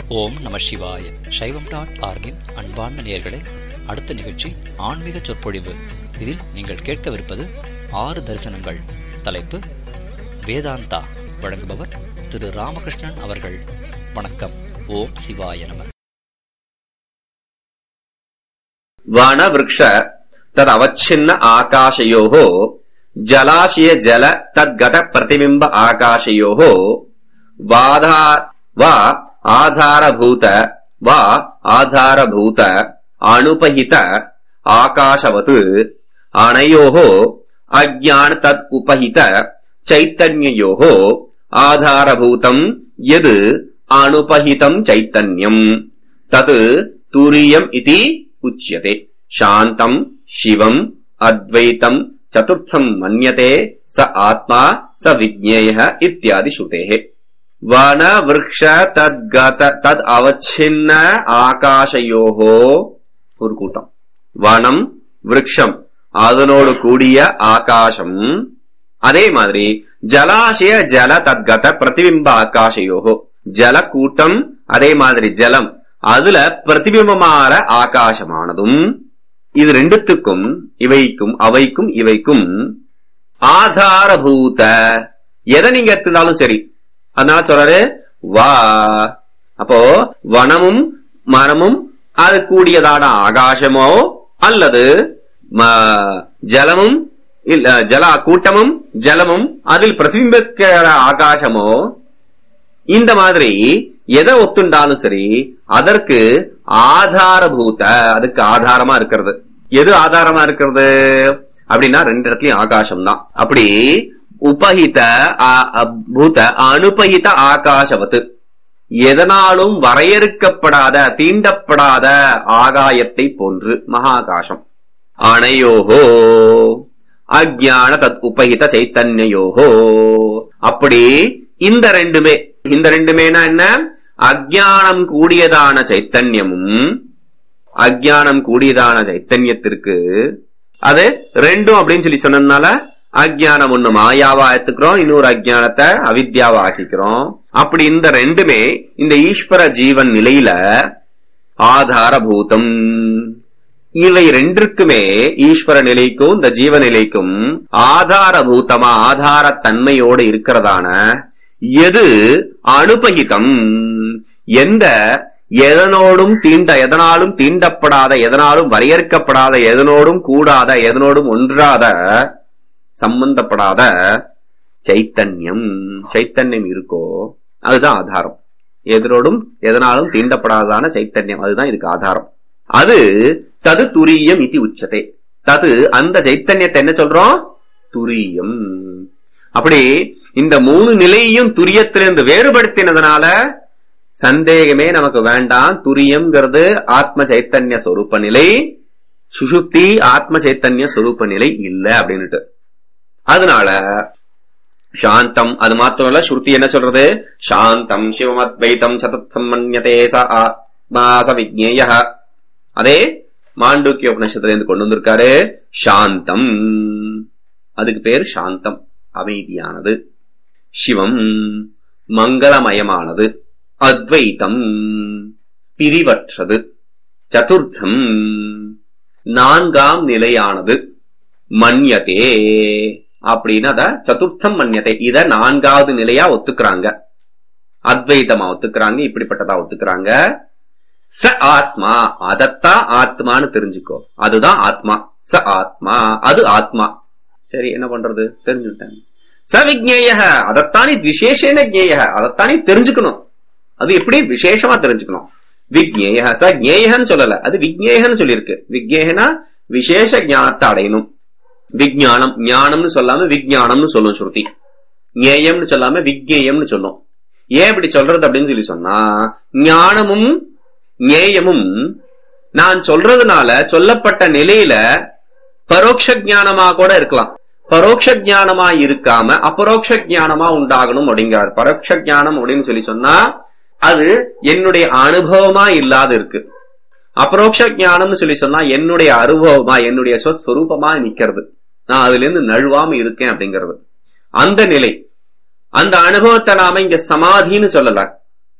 ஓம் நம சிவாய சைவம் டாட் ஆர்கின் அன்பார்ந்த நேயர்களே அடுத்த நிகழ்ச்சி ஆன்மீக சொற்பொழிவு இதில் நீங்கள் கேட்கவிருப்பது ஆறு தரிசனங்கள் தலைப்பு வேதாந்தா வழங்குபவர் திரு ராமகிருஷ்ணன் அவர்கள் வணக்கம் ஓம் சிவாய நம वनवृक्ष तदवच्छिन्न आकाशयोः जलाशय जल तद्गत प्रतिबिम्ब आकाशयोः वाधा वा आधारभूत वा आधारभूत अनुपहित आकाशवत् अनयोः अज्ञान तद् उपहित चैतन्ययोः आधारभूतम् यद् अनुपहितम् चैतन्यम् तत् तुरीयम् इति उच्यते शान्तम् शिवम् अद्वैतम् चतुर्थम् मन्यते स आत्मा स विज्ञेयः इत्यादि श्रुतेः वनवृक्ष तद्गत तद् அவச்சின்ன ஆகாசயோகோ ஒரு கூட்டம் வனம் விருட்சம் அதனோடு கூடிய ஆகாசம் அதே மாதிரி ஜலாசய ஜல தத்கத பிரதிபிம்ப ஆகாசயோகோ ஜல கூட்டம் அதே மாதிரி ஜலம் அதுல பிரதிபிம்பமான ஆகாசமானதும் இது ரெண்டுத்துக்கும் இவைக்கும் அவைக்கும் இவைக்கும் ஆதாரபூத எதை நீங்க எடுத்துட்டாலும் சரி அதனால சொல்றாரு வா அப்போ வனமும் மரமும் அது கூடியதான ஆகாசமோ அல்லது ம- ஜலமும் இல்ல ஜல கூட்டமும் ஜலமும் அதில் பிரதிபிம்பிக்கிற ஆகாசமோ இந்த மாதிரி எதை ஒத்துண்டாலும் சரி அதற்கு ஆதாரபூத அதுக்கு ஆதாரமா இருக்கிறது எது ஆதாரமா இருக்கிறது அப்படின்னா ரெண்டு இடத்துலயும் ஆகாசம் தான் அப்படி உபஹித ஆ- அ- பூத அனுபகித ஆகாசவத்து எதனாலும் வரையறுக்கப்படாத தீண்டப்படாத ஆகாயத்தை போன்று மகாகாசம் அணையோகோ அஜ்ஞான தத் உபகித சைத்தன்யயோகோ அப்படி இந்த ரெண்டுமே இந்த ரெண்டுமேனா என்ன அஜ்ஞானம் கூடியதான சைத்தன்யமும் அஜ்ஞானம் கூடியதான சைத்தன்யத்திற்கு அது ரெண்டும் அப்படின்னு சொல்லி சொன்னதுனால அஜ்ஞானம் ஒண்ணு மாயாவா எடுத்துக்கிறோம் இன்னொரு அஜ்ஞானத்தை அவித்யாவா ஆக்கிக்கிறோம் அப்படி இந்த ரெண்டுமே இந்த ஈஸ்வர ஜீவன் நிலையில ஆதாரபூதம் இவை ரெண்டிற்குமே ஈஸ்வர நிலைக்கும் இந்த ஜீவ நிலைக்கும் ஆதாரபூதமா ஆதாரத்தன்மையோடு இருக்கிறதான எது அனுபகிதம் எந்த எதனோடும் தீண்ட எதனாலும் தீண்டப்படாத எதனாலும் வரையறுக்கப்படாத எதனோடும் கூடாத எதனோடும் ஒன்றாத சம்பந்தப்படாத சைத்தன்யம் சைத்தன்யம் இருக்கோ அதுதான் ஆதாரம் எதனோடும் எதனாலும் தீண்டப்படாததான சைத்தன்யம் அதுதான் இதுக்கு ஆதாரம் அது தது துரியம் இதி உச்சதே தது அந்த சைத்தன்யத்தை என்ன சொல்றோம் துரியம் அப்படி இந்த மூணு நிலையையும் துரியத்திலிருந்து வேறுபடுத்தினதுனால சந்தேகமே நமக்கு வேண்டாம் துரியம்ங்கிறது ஆத்ம சைத்தன்ய சொரூப நிலை சுசுப்தி ஆத்ம சைத்தன்ய சொரூப நிலை இல்ல அப்படின்னுட்டு அதனால சாந்தம் அது மாத்திரம் இல்ல ஸ்ருதி என்ன சொல்றது சாந்தம் சிவமத்வைத்தம் சதத் சம்மன்யதே ச ஆத்மா ச விஜ்ஞேய அதே மாண்டூக்கிய உபநிஷத்துல இருந்து கொண்டு வந்திருக்காரு சாந்தம் அதுக்கு பேர் சாந்தம் அமைதியானது சிவம் மங்களமயமானது அத்வைத்தம் பிரிவற்றது சதுர்த்தம் நான்காம் நிலையானது மன்யதே அப்படின்னு அத சதுர்த்தம் மன்யதே இத நான்காவது நிலையா ஒத்துக்கிறாங்க அத்வைதமா ஒத்துக்கிறாங்க இப்படிப்பட்டதா ஒத்துக்கிறாங்க ச ஆத்மா அதத்தான் ஆத்மான்னு தெரிஞ்சுக்கோ அதுதான் ஆத்மா ச ஆத்மா அது ஆத்மா சரி என்ன பண்றது தெரிஞ்சுட்டேன் ச விஜ்ஞேய அதத்தானே விசேஷன ஜேய அதத்தானே தெரிஞ்சுக்கணும் அது எப்படி விசேஷமா தெரிஞ்சுக்கணும் விஜ்ஞேய ச ஜேயன்னு சொல்லல அது விஜ்ஞேயன்னு சொல்லியிருக்கு விஜ்ஞேகனா விசேஷ ஞானத்தை அடையணும் விஜ்ஞானம் ஞானம்னு சொல்லாம விஜ்ஞானம்னு சொல்லும் ஸ்ருதி ஞேயம்னு சொல்லாம விஜ்ஞேயம்னு சொல்லும் ஏன் இப்படி சொல்றது அப்படின்னு சொல்லி சொன்னா ஞானமும் ஞேயமும் நான் சொல்றதுனால சொல்லப்பட்ட நிலையில பரோட்ச ஞானமா கூட இருக்கலாம் பரோட்ச ஞானமா இருக்காம அபரோக்ஷ ஞானமா உண்டாகணும் அப்படிங்கிறார் பரோட்ச ஞானம் அப்படின்னு சொல்லி சொன்னா அது என்னுடைய அனுபவமா இல்லாத இருக்கு அபரோக்ஷ ஞானம்னு சொல்லி சொன்னா என்னுடைய அனுபவமா என்னுடைய ஸ்வஸ்வரூபமா நிக்கிறது நான் அதுல இருந்து நழுவாம இருக்கேன் அப்படிங்கிறது அந்த நிலை அந்த அனுபவத்தை நாம இங்க சமாதின்னு சொல்லல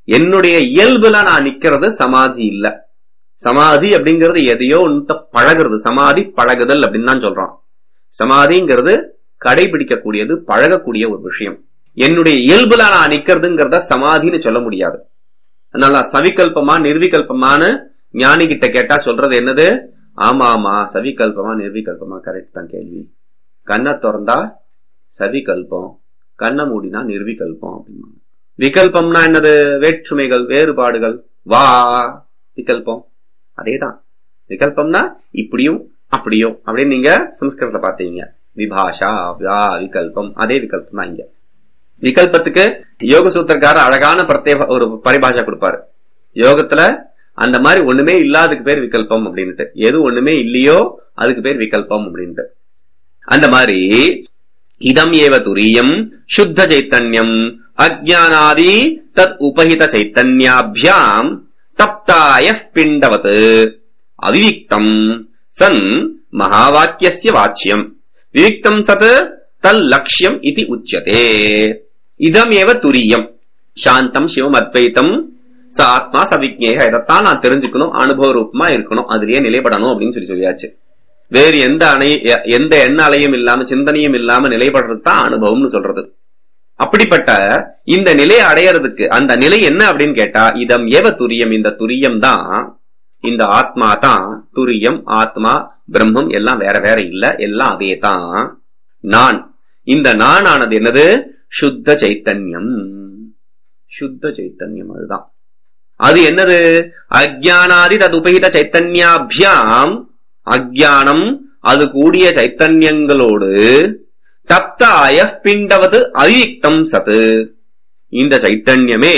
என்னுடைய இயல்புல நான் நிக்கிறது சமாதி இல்ல சமாதி அப்படிங்கிறது எதையோ ஒன்று பழகுறது சமாதி பழகுதல் அப்படின்னு தான் சொல்றான் சமாதிங்கிறது கடைபிடிக்கக்கூடியது பழகக்கூடிய ஒரு விஷயம் என்னுடைய இயல்புல நான் நிக்கிறதுங்கிறத சமாதின்னு சொல்ல முடியாது அதனால சவிகல்பமா நிர்விகல்பமான்னு ஞானி கிட்ட கேட்டா சொல்றது என்னது ஆமா ஆமா சவிகல்பமா நிர்விகல்பமா கரெக்ட் தான் கேள்வி கண்ணை திறந்தா சவிகல்பம் கண்ணை மூடினா நிர்விகல்பம் அப்படின்னா விகல்பம்னா என்னது வேற்றுமைகள் வேறுபாடுகள் வா விகல்பம் அதேதான் விகல்பம்னா இப்படியும் அப்படியும் அப்படின்னு நீங்க சம்ஸ்கிருதத்தை பார்த்தீங்க விபாஷா வா விகல்பம் அதே விகல்பம் தான் இங்க விகல்பத்துக்கு யோக சூத்திரக்காரர் அழகான பிரத்யேக ஒரு பரிபாஷா கொடுப்பாரு யோகத்துல அந்த மாதிரி ஒண்ணுமே இல்லாததுக்கு பேர் விகல்பம் அப்படின்ட்டு எது ஒண்ணுமே இல்லையோ அதுக்கு பேர் விகல்பம் அப்படின்ட்டு அந்த மாதிரி இதம் ஏவ துரியம் சுத்த சைத்தன்யம் அஜானாதி தத் உபஹித சைத்தன்யாபியாம் தப்தாய பிண்டவத் அவிவிக்தம் சன் மகாவாக்கியஸ்ய வாச்சியம் விவிக்தம் சத் தல் லட்சியம் இது உச்சதே இதம் ஏவ துரியம் சாந்தம் சிவம் அத்வைத்தம் ச ஆத்மா சவிக்ஞேக இதைத்தான் நான் தெரிஞ்சுக்கணும் அனுபவ ரூபமா இருக்கணும் அதுலயே நிலைப்படணும் அப்படின்னு சொல்லி சொல்லியாச்சு வேறு எந்த அணை எந்த எண்ண அலையும் இல்லாம சிந்தனையும் இல்லாம நிலைப்படுறது தான் அனுபவம்னு சொல்றது அப்படிப்பட்ட இந்த நிலையை அடையறதுக்கு அந்த நிலை என்ன அப்படின்னு கேட்டா இதம் ஏவ துரியம் இந்த துரியம் தான் இந்த ஆத்மா தான் துரியம் ஆத்மா பிரம்மம் எல்லாம் வேற வேற இல்ல எல்லாம் அதே தான் நான் இந்த நான் ஆனது என்னது சுத்த சைத்தன்யம் சுத்த சைத்தன்யம் அதுதான் அது என்னது அஜானாதி தது உபகித சைத்தன்யாபியாம் அஜானம் அது கூடிய சைத்தன்யங்களோடு தப்தாய பிண்டவது அவியுக்தம் சத்து இந்த சைத்தன்யமே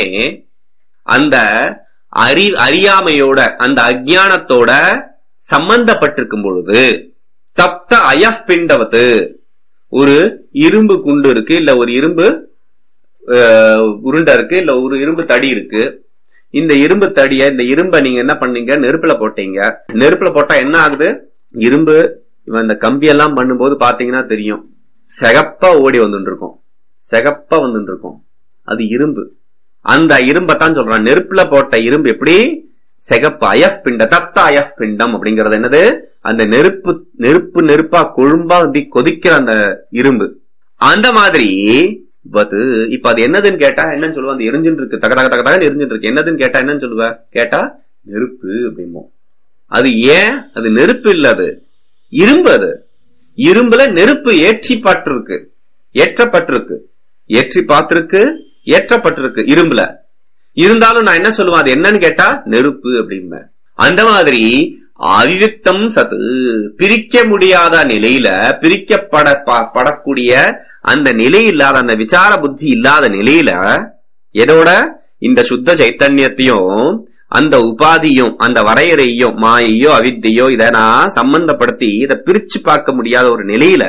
அந்த அறி அறியாமையோட அந்த அஜானத்தோட சம்பந்தப்பட்டிருக்கும் பொழுது தப்த அயப் பிண்டவது ஒரு இரும்பு குண்டு இருக்கு இல்ல ஒரு இரும்பு உருண்டை இருக்கு இல்ல ஒரு இரும்பு தடி இருக்கு இந்த இரும்பு தடிய இந்த இரும்பை நீங்க என்ன பண்ணீங்க நெருப்புல போட்டீங்க நெருப்புல போட்டா என்ன ஆகுது இரும்பு இவன் இந்த கம்பி எல்லாம் பண்ணும்போது பாத்தீங்கன்னா தெரியும் செகப்பா ஓடி வந்துட்டு இருக்கும் செகப்பா வந்துட்டு இருக்கும் அது இரும்பு அந்த இரும்பத்தான் சொல்றான் நெருப்புல போட்ட இரும்பு எப்படி செகப்பு அயஃப் பிண்ட தப்த அயஃப் பிண்டம் அப்படிங்கறது என்னது அந்த நெருப்பு நெருப்பு நெருப்பா கொழும்பா அப்படி கொதிக்கிற அந்த இரும்பு அந்த மாதிரி பத்து இப்ப அது என்னதுன்னு கேட்டா என்னன்னு சொல்லுவா அந்த எரிஞ்சுட்டு இருக்கு தக தக தக தகன்னு எரிஞ்சுட்டு இருக்கு என்னதுன்னு கேட்டா என்னன்னு சொல்லுவ கேட்டா நெருப்பு அப்படிமோ அது ஏன் அது நெருப்பு இல்ல அது இரும்பு அது இரும்புல நெருப்பு ஏற்றி பாட்டிருக்கு ஏற்றப்பட்டிருக்கு ஏற்றி பார்த்திருக்கு ஏற்றப்பட்டிருக்கு இரும்புல இருந்தாலும் நான் என்ன சொல்லுவேன் அது என்னன்னு கேட்டா நெருப்பு அப்படிம்பேன் அந்த மாதிரி அவிவிக்தம் சத்து பிரிக்க முடியாத நிலையில பிரிக்கப்பட படக்கூடிய அந்த நிலை இல்லாத அந்த விசார புத்தி இல்லாத நிலையில எதோட இந்த சுத்த சைத்தன்யத்தையும் அந்த உபாதியும் அந்த வரையறையும் மாயையோ அவித்தையோ இத நான் சம்பந்தப்படுத்தி இதை பிரிச்சு பார்க்க முடியாத ஒரு நிலையில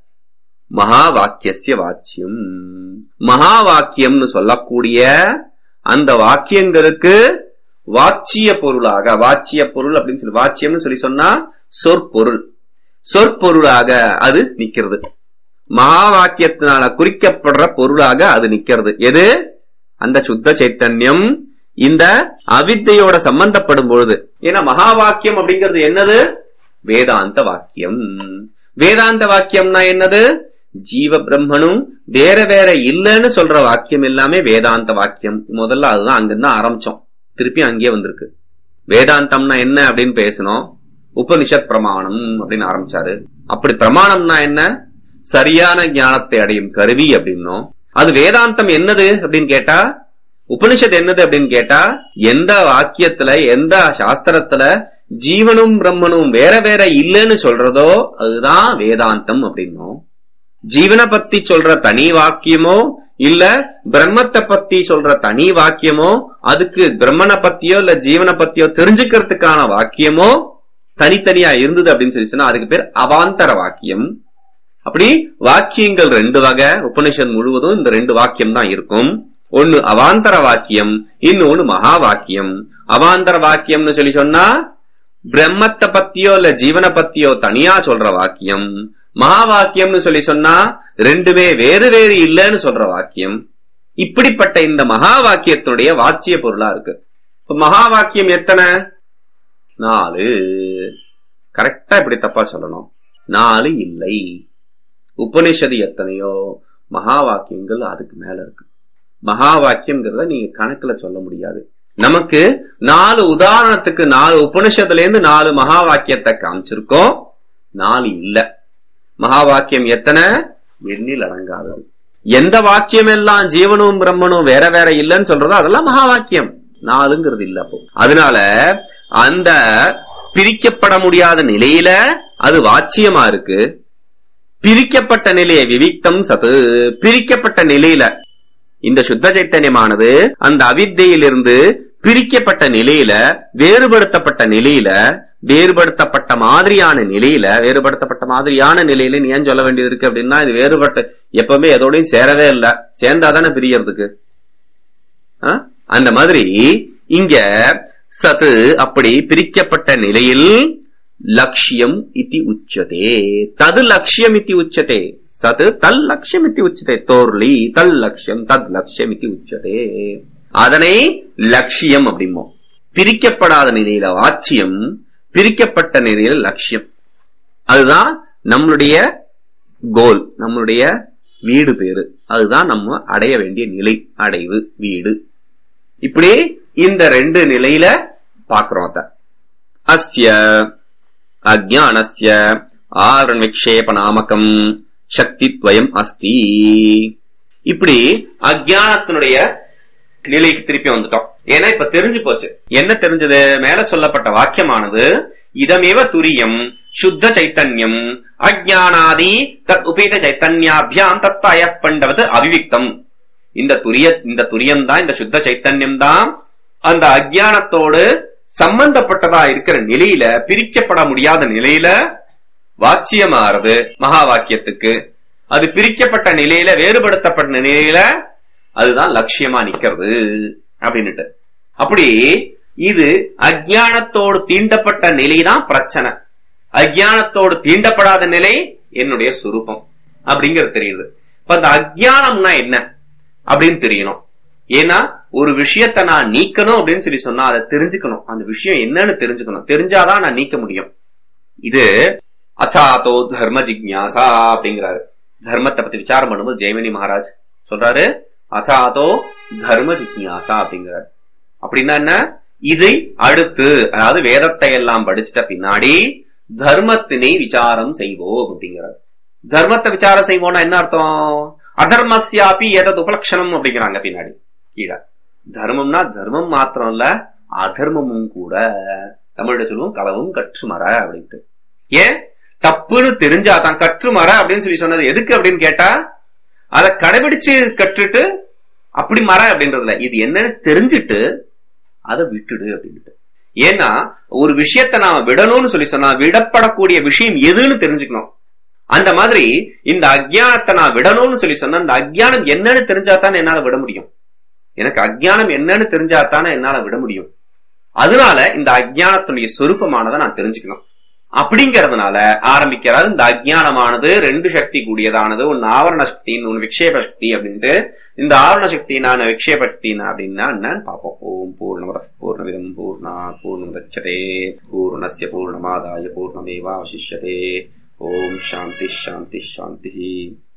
மகா வாக்கியசிய வாச்சியம் மகா வாக்கியம்னு சொல்லக்கூடிய அந்த வாக்கியங்களுக்கு வாச்சிய பொருளாக வாச்சிய பொருள் அப்படின்னு சொல்லி வாச்சியம்னு சொல்லி சொன்னா சொற்பொருள் சொற்பொருளாக அது நிக்கிறது மகா வாக்கியத்தினால குறிக்கப்படுற பொருளாக அது நிக்கிறது எது அந்த சுத்த சைத்தன்யம் இந்த அவித்தையோட சம்பந்தப்படும் பொழுது ஏன்னா மகா வாக்கியம் அப்படிங்கிறது என்னது வேதாந்த வாக்கியம் வேதாந்த வாக்கியம்னா என்னது ஜீவ பிரம்மனும் வேற வேற இல்லைன்னு சொல்ற வாக்கியம் எல்லாமே வேதாந்த வாக்கியம் முதல்ல அதுதான் அங்கிருந்து ஆரம்பிச்சோம் திருப்பி அங்கேயே வந்திருக்கு வேதாந்தம்னா என்ன அப்படின்னு பேசணும் உபனிஷத் பிரமாணம் அப்படின்னு ஆரம்பிச்சாரு அப்படி பிரமாணம்னா என்ன சரியான ஞானத்தை அடையும் கருவி அப்படின்னும் அது வேதாந்தம் என்னது அப்படின்னு கேட்டா உபனிஷத் என்னது அப்படின்னு கேட்டா எந்த வாக்கியத்துல எந்த சாஸ்திரத்துல ஜீவனும் பிரம்மனும் வேற வேற இல்லைன்னு சொல்றதோ அதுதான் வேதாந்தம் அப்படின்னும் ஜீவனை பத்தி சொல்ற தனி வாக்கியமோ இல்ல பிரம்மத்தை பத்தி சொல்ற தனி வாக்கியமோ அதுக்கு பிரம்மனை பத்தியோ இல்ல ஜீவனை பத்தியோ தெரிஞ்சுக்கிறதுக்கான வாக்கியமோ தனித்தனியா இருந்தது அப்படின்னு சொல்லி சொன்னா அதுக்கு பேர் அவாந்தர வாக்கியம் அப்படி வாக்கியங்கள் ரெண்டு வகை உபனிஷத் முழுவதும் இந்த ரெண்டு வாக்கியம் தான் இருக்கும் ஒன்னு அவாந்தர வாக்கியம் இன்னொன்னு மகா வாக்கியம் அவாந்தர வாக்கியம்னு சொல்லி சொன்னா பிரம்மத்தை பத்தியோ இல்ல ஜீவனை பத்தியோ தனியா சொல்ற வாக்கியம் மகா வாக்கியம்னு சொல்லி சொன்னா ரெண்டுமே வேறு வேறு இல்லைன்னு சொல்ற வாக்கியம் இப்படிப்பட்ட இந்த மகா வாக்கியத்துடைய வாச்சிய பொருளா இருக்கு இப்ப மகா வாக்கியம் எத்தனை நாலு கரெக்டா இப்படி தப்பா சொல்லணும் நாலு இல்லை உபனிஷது எத்தனையோ மகா வாக்கியங்கள் அதுக்கு மேல இருக்கு மகா வாக்கியம்ங்கிறத நீங்க கணக்குல சொல்ல முடியாது நமக்கு நாலு உதாரணத்துக்கு நாலு உபனிஷத்துல இருந்து நாலு மகா வாக்கியத்தை காமிச்சிருக்கோம் நாலு இல்ல மகா வாக்கியம் எத்தனை எண்ணில் அடங்காதது எந்த வாக்கியம் எல்லாம் ஜீவனும் பிரம்மனும் வேற வேற இல்லைன்னு சொல்றதோ அதெல்லாம் மகா வாக்கியம் நாலுங்கிறது இல்ல அப்போ அதனால அந்த பிரிக்கப்பட முடியாத நிலையில அது வாச்சியமா இருக்கு பிரிக்கப்பட்ட நிலையை விவிக்தம் சத்து பிரிக்கப்பட்ட நிலையில இந்த சுத்த சைத்தன்யமானது அந்த அவித்தையிலிருந்து பிரிக்கப்பட்ட நிலையில வேறுபடுத்தப்பட்ட நிலையில வேறுபடுத்தப்பட்ட மாதிரியான நிலையில வேறுபடுத்தப்பட்ட மாதிரியான நிலையில நீ ஏன் சொல்ல வேண்டியது இருக்கு அப்படின்னா இது வேறுபட்ட எப்பவுமே எதோடையும் சேரவே இல்ல சேர்ந்தாதானே பிரியறதுக்கு ஆ? அந்த மாதிரி இங்க சத்து அப்படி பிரிக்கப்பட்ட நிலையில் லட்சியம் இத்தி உச்சதே தது லட்சியம் இத்தி உச்சதே சத் தல் லட்சியம் இத்தி உச்சதே தோர்லி தல் லட்சியம் தத் லட்சியம் இத்தி உச்சதே அதனை லட்சியம் அப்படிமோ பிரிக்கப்படாத நிலையில வாச்சியம் பிரிக்கப்பட்ட நிலையில லட்சியம் அதுதான் நம்மளுடைய கோல் நம்மளுடைய வீடு பேரு அதுதான் நம்ம அடைய வேண்டிய நிலை அடைவு வீடு இப்படி இந்த ரெண்டு நிலையில பாக்குறோம் அத அஸ்ய அஜானஸ்ய ஆரண் விக்ஷேப நாமகம் சக்தி துவயம் அஸ்தி இப்படி அஜானத்தினுடைய நிலைக்கு திருப்பி வந்துட்டோம் ஏன்னா இப்ப தெரிஞ்சு போச்சு என்ன தெரிஞ்சது மேல சொல்லப்பட்ட வாக்கியமானது இதமேவ துரியம் சுத்த சைத்தன்யம் அஜானாதி தத் உபேத சைத்தன்யாபியாம் தத் அயப்பண்டவது அவிவிக்தம் இந்த துரிய இந்த துரியம் தான் இந்த சுத்த சைத்தன்யம் தான் அந்த அஜானத்தோடு சம்பந்தப்பட்டதா இருக்கிற நிலையில பிரிக்கப்பட முடியாத நிலையில வாச்சியமாறுது மகா வாக்கியத்துக்கு அது பிரிக்கப்பட்ட நிலையில வேறுபடுத்தப்பட்ட நிலையில அதுதான் லட்சியமா நிக்கிறது அப்படின்னுட்டு அப்படி இது அஜானத்தோடு தீண்டப்பட்ட நிலைதான் பிரச்சனை அஜானத்தோடு தீண்டப்படாத நிலை என்னுடைய சுரூபம் அப்படிங்கிறது தெரியுது இப்ப அந்த அஜானம்னா என்ன அப்படின்னு தெரியணும் ஏன்னா ஒரு விஷயத்தை நான் நீக்கணும் அப்படின்னு சொல்லி சொன்னா அதை தெரிஞ்சுக்கணும் அந்த விஷயம் என்னன்னு தெரிஞ்சுக்கணும் தெரிஞ்சாதான் நான் நீக்க முடியும் இது அச்சாத்தோ தர்ம ஜிக்ஞாசா அப்படிங்கிறாரு தர்மத்தை பத்தி விசாரம் பண்ணும்போது ஜெயமணி மகாராஜ் சொல்றாரு அச்சாத்தோ தர்ம ஜிக்ஞாசா அப்படிங்கிறாரு அப்படின்னா என்ன இதை அடுத்து அதாவது வேதத்தை எல்லாம் படிச்சிட்ட பின்னாடி தர்மத்தினை விசாரம் செய்வோம் அப்படிங்கிறார் தர்மத்தை விசாரம் செய்வோம்னா என்ன அர்த்தம் அதர்மஸ்யாபி ஏதது உபலட்சணம் அப்படிங்கிறாங்க பின்னாடி கீழே தர்மம்னா தர்மம் மாத்திரம் இல்ல அதர்மமும் கூட தமிழ்ல சொல்லுவோம் களவும் கற்றுமர அப்படின்ட்டு ஏன் தப்புன்னு தெரிஞ்சாதான் கற்றுமர அப்படின்னு சொல்லி சொன்னது எதுக்கு அப்படின்னு கேட்டா அதை கடைபிடிச்சு கற்றுட்டு அப்படி மர அப்படின்றதுல இது என்னன்னு தெரிஞ்சுட்டு அதை விட்டுடு அப்படின்ட்டு ஏன்னா ஒரு விஷயத்தை நாம விடணும்னு சொல்லி சொன்னா விடப்படக்கூடிய விஷயம் எதுன்னு தெரிஞ்சுக்கணும் அந்த மாதிரி இந்த அஜ்ஞானத்தை நான் விடணும்னு சொல்லி சொன்னா இந்த அஜ்ஞானம் என்னன்னு தெரிஞ்சாதானே என்னால விட முடியும் எனக்கு அஜ்ஞானம் என்னன்னு தெரிஞ்சாதானே என்னால விட முடியும் அதனால இந்த அஜ்ஞானத்துடைய சொரூபமானதை நான் தெரிஞ்சுக்கணும் அப்படிங்கறதுனால ஆரம்பிக்கிறார் இந்த அஜ்ஞானமானது ரெண்டு சக்தி கூடியதானது ஒன்னு ஆவரண சக்தி ஒன்னு விக்ஷேப சக்தி அப்படின்ட்டு இந்த ஆவரண சக்தினான விக்ஷேப சக்தினா அப்படின்னா என்னன்னு பார்ப்போம் ஓம் பூர்ணமத பூர்ணவிதம் பூர்ணா பூர்ணமுதச்சதே பூர்ணஸ்ய பூர்ணமாதாய பூர்ணமேவாவசிஷ்யதே ஓம் சாந்தி சாந்தி சாந்தி